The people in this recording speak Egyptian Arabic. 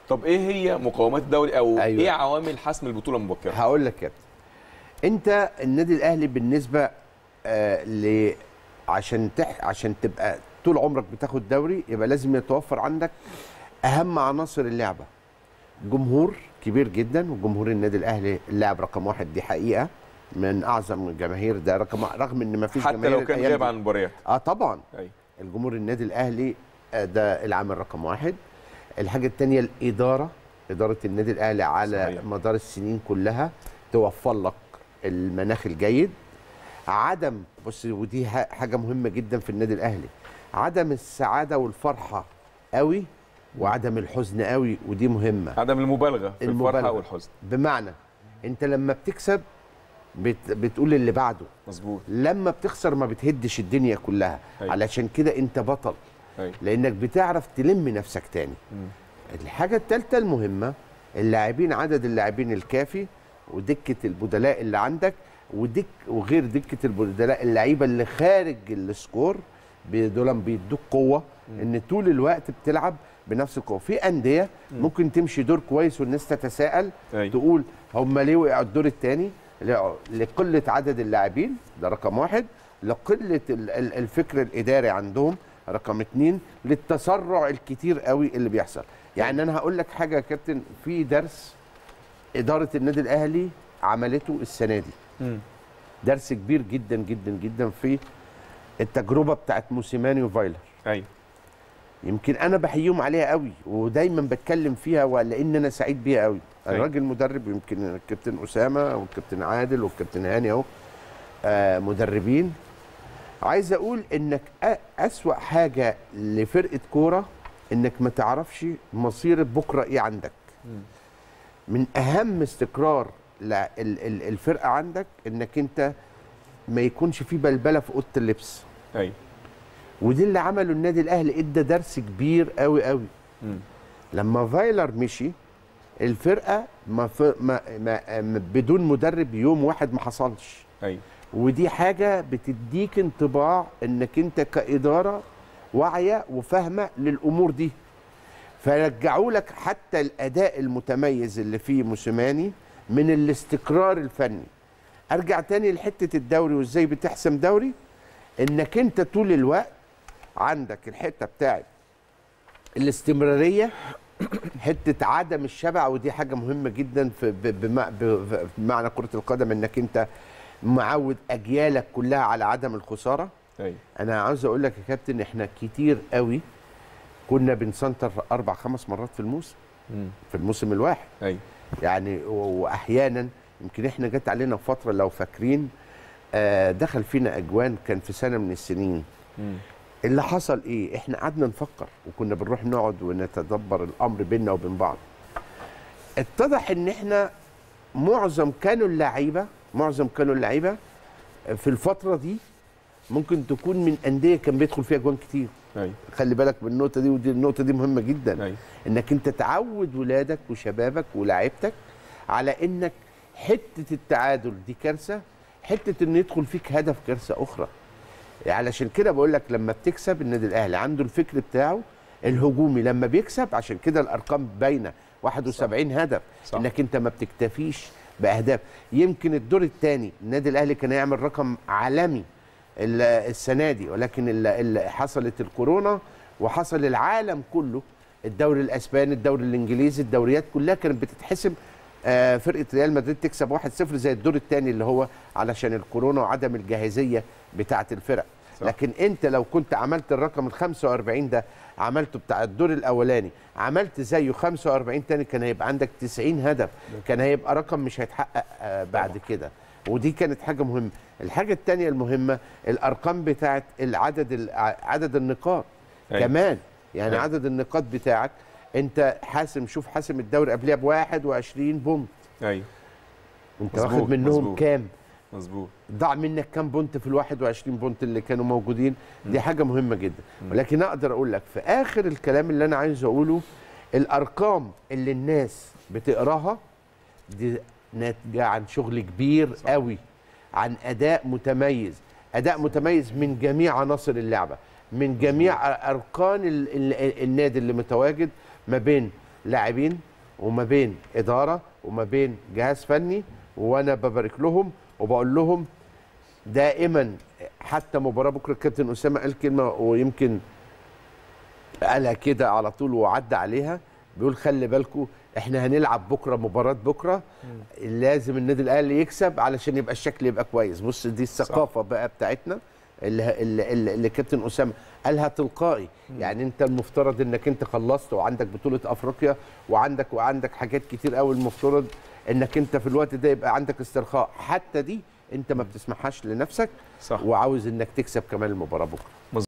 طب ايه هي مقومات الدوري او أيوة. أيوة. ايه عوامل حسم البطوله المبكره هقول لك يا كابتن انت النادي الاهلي بالنسبه آه ل عشان تح عشان تبقى طول عمرك بتاخد دوري يبقى لازم يتوفر عندك اهم عناصر اللعبه جمهور كبير جدا وجمهور النادي الاهلي اللاعب رقم واحد دي حقيقه من اعظم الجماهير ده رقم رغم ان ما فيش حتى جماهير لو كان الأيام غايب دي. عن المباريات اه طبعا ايوه الجمهور النادي الاهلي آه، ده العامل رقم واحد الحاجه الثانيه الاداره اداره النادي الاهلي على صحيح. صحيح. مدار السنين كلها توفر لك المناخ الجيد عدم بص ودي ح- حاجه مهمه جدا في النادي الاهلي عدم السعاده والفرحه قوي وعدم الحزن قوي ودي مهمه عدم المبالغه في المبالغة. الفرحه والحزن بمعنى انت لما بتكسب بت بتقول اللي بعده مظبوط لما بتخسر ما بتهدش الدنيا كلها أيوة. علشان كده انت بطل ايوه لانك بتعرف تلم نفسك تاني مم. الحاجه الثالثه المهمه اللاعبين عدد اللاعبين الكافي ودكه البدلاء اللي عندك ودك وغير دكه البدلاء اللعيبه اللي خارج السكور بي- دول بيدوك قوه ان طول الوقت بتلعب بنفس القوه في انديه ممكن تمشي دور كويس والناس تتساءل أيوة. تقول هم ليه وقعوا الدور الثاني لقله عدد اللاعبين ده رقم واحد لقله ال- ال- الفكر الاداري عندهم رقم اتنين للتسرع الكتير قوي اللي بيحصل يعني انا هقول لك حاجه يا كابتن في درس اداره النادي الاهلي عملته السنه دي مم. درس كبير جدا جدا جدا في التجربه بتاعت موسيماني وفايلر ايوه يمكن انا بحييهم عليها قوي ودايما بتكلم فيها ولان انا سعيد بيها قوي أيوة. الراجل مدرب يمكن الكابتن اسامه والكابتن عادل والكابتن هاني اهو آه مدربين عايز اقول انك أ- اسوا حاجه لفرقه كوره انك ما تعرفش مصير بكره ايه عندك من اهم استقرار لا- ال- ال- الفرقه عندك انك انت ما يكونش في بلبله في اوضه اللبس ايوه ودي اللي عمله النادي الاهلي ادى درس كبير قوي قوي مم. لما فايلر مشي الفرقه ما, ف... ما... ما... ما بدون مدرب يوم واحد ما حصلش ايوه ودي حاجه بتديك انطباع انك انت كاداره واعيه وفاهمه للامور دي فرجعوا لك حتى الاداء المتميز اللي فيه موسيماني من الاستقرار الفني ارجع تاني لحته الدوري وازاي بتحسم دوري انك انت طول الوقت عندك الحته بتاعت الاستمراريه حته عدم الشبع ودي حاجه مهمه جدا في ب- بمع- ب- بمعنى كره القدم انك انت معود اجيالك كلها على عدم الخساره ايوه انا عاوز اقول لك يا كابتن احنا كتير قوي كنا بنسنتر اربع خمس مرات في الموسم مم. في الموسم الواحد ايوه يعني و- واحيانا يمكن احنا جت علينا فتره لو فاكرين آه، دخل فينا اجوان كان في سنه من السنين مم. اللي حصل ايه احنا قعدنا نفكر وكنا بنروح نقعد ونتدبر الامر بيننا وبين بعض اتضح ان احنا معظم كانوا اللعيبه معظم كانوا اللعيبه في الفتره دي ممكن تكون من انديه كان بيدخل فيها جوان كتير ايوه خلي بالك من النقطه دي ودي النقطه دي مهمه جدا ايوه انك انت تعود ولادك وشبابك ولاعيبتك على انك حته التعادل دي كارثه حته ان يدخل فيك هدف كارثه اخرى علشان كده بقول لك لما بتكسب النادي الاهلي عنده الفكر بتاعه الهجومي لما بيكسب عشان كده الارقام باينه 71 هدف صح. انك انت ما بتكتفيش باهداف يمكن الدور الثاني النادي الاهلي كان يعمل رقم عالمي ال- السنه دي ولكن ال- ال- حصلت الكورونا وحصل العالم كله الدوري الاسباني الدوري الانجليزي الدوريات كلها كانت بتتحسب آه، فرقه ريال مدريد تكسب 1-0 زي الدور الثاني اللي هو علشان الكورونا وعدم الجاهزيه بتاعه الفرق صح. لكن انت لو كنت عملت الرقم ال 45 ده عملته بتاع الدور الاولاني عملت زيه 45 تاني كان هيبقى عندك 90 هدف كان هيبقى رقم مش هيتحقق آه، بعد كده ودي كانت حاجه مهمه الحاجه الثانيه المهمه الارقام بتاعت العدد الع- عدد النقاط أيوة. كمان يعني أيوة. عدد النقاط بتاعك انت حاسم شوف حاسم الدوري قبلها ب 21 بونت ايوه انت مظبوط، واخد منهم مظبوط. كام مظبوط ضاع منك كام بونت في ال 21 بونت اللي كانوا موجودين دي حاجه مهمه جدا ولكن اقدر اقول لك في اخر الكلام اللي انا عايز اقوله الارقام اللي الناس بتقراها دي ناتجه عن شغل كبير صح. قوي عن اداء متميز اداء متميز من جميع عناصر اللعبه من جميع اركان ال ال النادي اللي متواجد ما بين لاعبين وما بين اداره وما بين جهاز فني وانا ببارك لهم وبقول لهم دائما حتى مباراه بكره الكابتن اسامه قال كلمه ويمكن قالها كده على طول وعدى عليها بيقول خلي بالكم احنا هنلعب بكره مباراه بكره لازم النادي الاهلي يكسب علشان يبقى الشكل يبقى كويس بص دي الثقافه بقى بتاعتنا اللي اللي, اللي اللي كابتن اسامه قالها تلقائي يعني انت المفترض انك انت خلصت وعندك بطوله افريقيا وعندك وعندك حاجات كتير قوي المفترض انك انت في الوقت ده يبقى عندك استرخاء حتى دي انت ما بتسمحهاش لنفسك صح وعاوز انك تكسب كمان المباراه بكره